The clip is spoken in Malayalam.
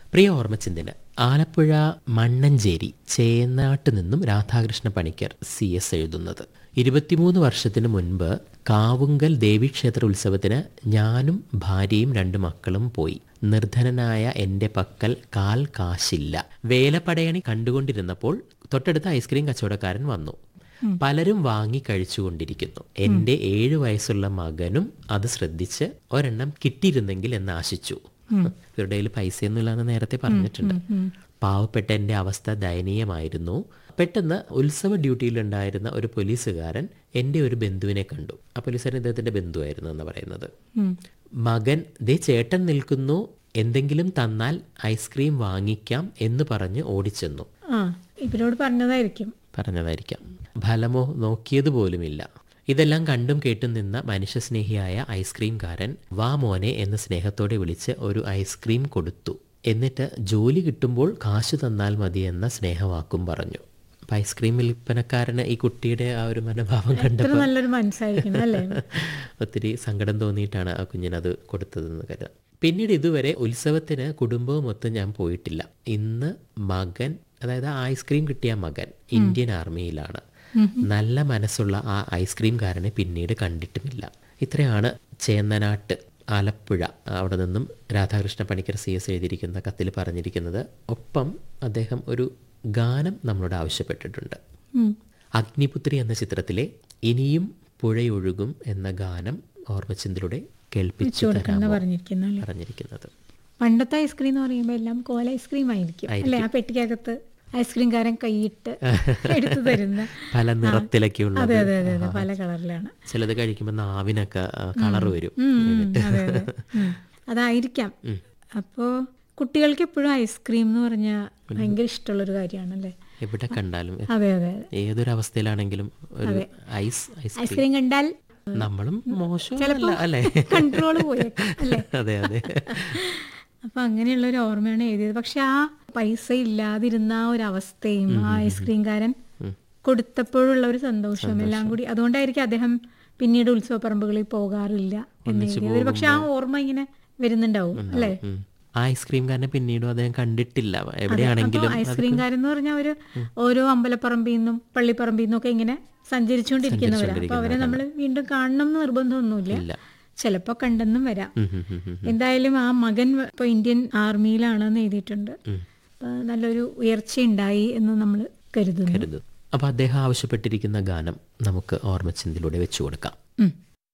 പ്രിയ ഓർമ്മച്ചിന്തിന് ആലപ്പുഴ മണ്ണഞ്ചേരി ചേന്നാട്ട് നിന്നും രാധാകൃഷ്ണ പണിക്കർ സി എസ് എഴുതുന്നത് ഇരുപത്തിമൂന്ന് വർഷത്തിനു മുൻപ് കാവുങ്കൽ ദേവീക്ഷേത്ര ഉത്സവത്തിന് ഞാനും ഭാര്യയും രണ്ട് മക്കളും പോയി നിർധനനായ എൻ്റെ പക്കൽ കാൽ കാശില്ല വേലപ്പടയണി കണ്ടുകൊണ്ടിരുന്നപ്പോൾ തൊട്ടടുത്ത ഐസ്ക്രീം കച്ചവടക്കാരൻ വന്നു പലരും വാങ്ങി കഴിച്ചുകൊണ്ടിരിക്കുന്നു എൻ്റെ ഏഴു വയസ്സുള്ള മകനും അത് ശ്രദ്ധിച്ച് ഒരെണ്ണം കിട്ടിയിരുന്നെങ്കിൽ എന്ന് ആശിച്ചു ഇവരുടെ കയ്യിൽ പൈസയൊന്നുമില്ലാന്ന് നേരത്തെ പറഞ്ഞിട്ടുണ്ട് പാവപ്പെട്ട എൻ്റെ അവസ്ഥ ദയനീയമായിരുന്നു പെട്ടെന്ന് ഉത്സവ ഡ്യൂട്ടിയിലുണ്ടായിരുന്ന ഒരു പോലീസുകാരൻ എൻ്റെ ഒരു ബന്ധുവിനെ കണ്ടു ആ പോലീസുകാരൻ ഇദ്ദേഹത്തിൻ്റെ ബന്ധുവായിരുന്നു എന്ന് പറയുന്നത് മകൻ ദേ ചേട്ടൻ നിൽക്കുന്നു എന്തെങ്കിലും തന്നാൽ ഐസ്ക്രീം വാങ്ങിക്കാം എന്ന് പറഞ്ഞ് ഓടിച്ചെന്നു ആ ഇവരോട് പറഞ്ഞതായിരിക്കും പറഞ്ഞതായിരിക്കാം ഫലമോ നോക്കിയതുപോലുമില്ല ഇതെല്ലാം കണ്ടും കേട്ടും നിന്ന മനുഷ്യസ്നേഹിയായ ഐസ്ക്രീംകാരൻ വാ മോനെ എന്ന് സ്നേഹത്തോടെ വിളിച്ച് ഒരു ഐസ്ക്രീം കൊടുത്തു എന്നിട്ട് ജോലി കിട്ടുമ്പോൾ കാശ് തന്നാൽ മതി എന്ന സ്നേഹവാക്കും പറഞ്ഞു അപ്പം ഐസ്ക്രീം വിൽപ്പനക്കാരന് ഈ കുട്ടിയുടെ ആ ഒരു മനോഭാവം ഇത്ര കണ്ടപ്പോൾ നല്ലൊരു മനസ്സായിരിക്കണം അല്ലേ ഒത്തിരി സങ്കടം തോന്നിയിട്ടാണ് ആ കുഞ്ഞിനത് കൊടുത്തതെന്ന് കരുതാം പിന്നീട് ഇതുവരെ ഉത്സവത്തിന് കുടുംബവുമൊത്ത് ഞാൻ പോയിട്ടില്ല ഇന്ന് മകൻ അതായത് ആ ഐസ്ക്രീം കിട്ടിയ മകൻ ഇന്ത്യൻ ആർമിയിലാണ് നല്ല മനസ്സുള്ള ആ ഐസ്ക്രീംകാരനെ പിന്നീട് കണ്ടിട്ടുമില്ല ഇത്രയാണ് ചേന്നനാട്ട് ആലപ്പുഴ അവിടെ നിന്നും രാധാകൃഷ്ണ പണിക്കർ സി എസ് എഴുതിയിരിക്കുന്ന കത്തിൽ പറഞ്ഞിരിക്കുന്നത് ഒപ്പം അദ്ദേഹം ഒരു ഗാനം നമ്മളോട് ആവശ്യപ്പെട്ടിട്ടുണ്ട് ഉം. അഗ്നിപുത്രി എന്ന ചിത്രത്തിലെ ഇനിയും പുഴയൊഴുകും എന്ന ഗാനം ഓർമ്മച്ചിന്തിലൂടെ കേൾപ്പിച്ചു കൊടുക്കുന്ന തരാമോ പറഞ്ഞിരിക്കുന്ന അല്ലേ പറഞ്ഞിരിക്കുന്നത് പണ്ടത്തെ ഐസ്ക്രീം എന്ന് പറയുമ്പോൾ എല്ലാം കോല ഐസ്ക്രീം ആയിരിക്കും അല്ലേ ആ പെട്ടിക്കകത്ത് ഐസ്ക്രീംകാരൻ കൈയിട്ട് എടുത്തു തരുന്ന പല നിറത്തിലൊക്കെ ഉള്ളത് അതെ അതെ അതെ അതെ പല കളറിലാണ് ചിലത് കഴിക്കുമ്പോൾ നാവിനൊക്കെ കളർ വരും ഉം, ഉം, അതെ അതെ ഉം. അതായിരിക്കാം അപ്പോൾ കുട്ടികൾക്ക് എപ്പോഴും ഐസ്ക്രീം എന്ന് പറഞ്ഞാൽ ഭയങ്കര ഇഷ്ടമുള്ളൊരു കാര്യമാണല്ലേ എവിടെ കണ്ടാലും അതെ അതെ ഏതൊരു അവസ്ഥയിലാണെങ്കിലും ഒരു ഐസ് ഐസ് ഐസ്ക്രീം കണ്ടാൽ നമ്മളും മോശമല്ല അല്ലേ കൺട്രോൾ പോയേക്കാം അല്ലേ അതെ അതെ അപ്പൊ അങ്ങനെയുള്ള ഒരു ഓർമ്മയാണ് എഴുതിയത് പക്ഷെ ആ പൈസ ഇല്ലാതിരുന്ന ആ ഒരു അവസ്ഥയും ആ ഐസ്ക്രീംകാരൻ കൊടുത്തപ്പോഴുള്ള ഒരു സന്തോഷവും എല്ലാം കൂടി അതുകൊണ്ടായിരിക്കും അദ്ദേഹം പിന്നീട് ഉത്സവ പറമ്പുകളിൽ പോകാറില്ല എന്ന് എഴുതിയത് ഒരു പക്ഷെ ആ ഓർമ്മ ഇങ്ങനെ വരുന്നുണ്ടാവും അല്ലേ ഉം. ആ ഐസ്ക്രീംകാരനെ പിന്നീടും അദ്ദേഹം കണ്ടിട്ടില്ല എവിടെയാണെങ്കിലും ഐസ്ക്രീംകാരൻ എന്ന് പറഞ്ഞാൽ അവര് ഓരോ അമ്പലപ്പറമ്പിൽ നിന്നും പള്ളിപ്പറമ്പിൽ നിന്നും ഒക്കെ ഇങ്ങനെ സഞ്ചരിച്ചുകൊണ്ടിരിക്കുന്നവരാണ് അപ്പൊ അവരെ നമ്മൾ വീണ്ടും കാണണം എന്ന് നിർബന്ധമൊന്നുമില്ല ഇല്ല. ചിലപ്പോ കണ്ടെന്നും വരാം ഉം, ഉം, ഉം, ഉം. എന്തായാലും ആ മകൻ ഇപ്പൊ ഇന്ത്യൻ ആർമിയിലാണെന്ന് എഴുതിയിട്ടുണ്ട് അപ്പൊ നല്ലൊരു ഉയർച്ചയുണ്ടായി എന്ന് നമ്മൾ കരുതുന്നു കരുതും അപ്പൊ അദ്ദേഹം ആവശ്യപ്പെട്ടിരിക്കുന്ന ഗാനം നമുക്ക് ഓർമ്മച്ചിന്തിലൂടെ വെച്ചു കൊടുക്കാം ഉം.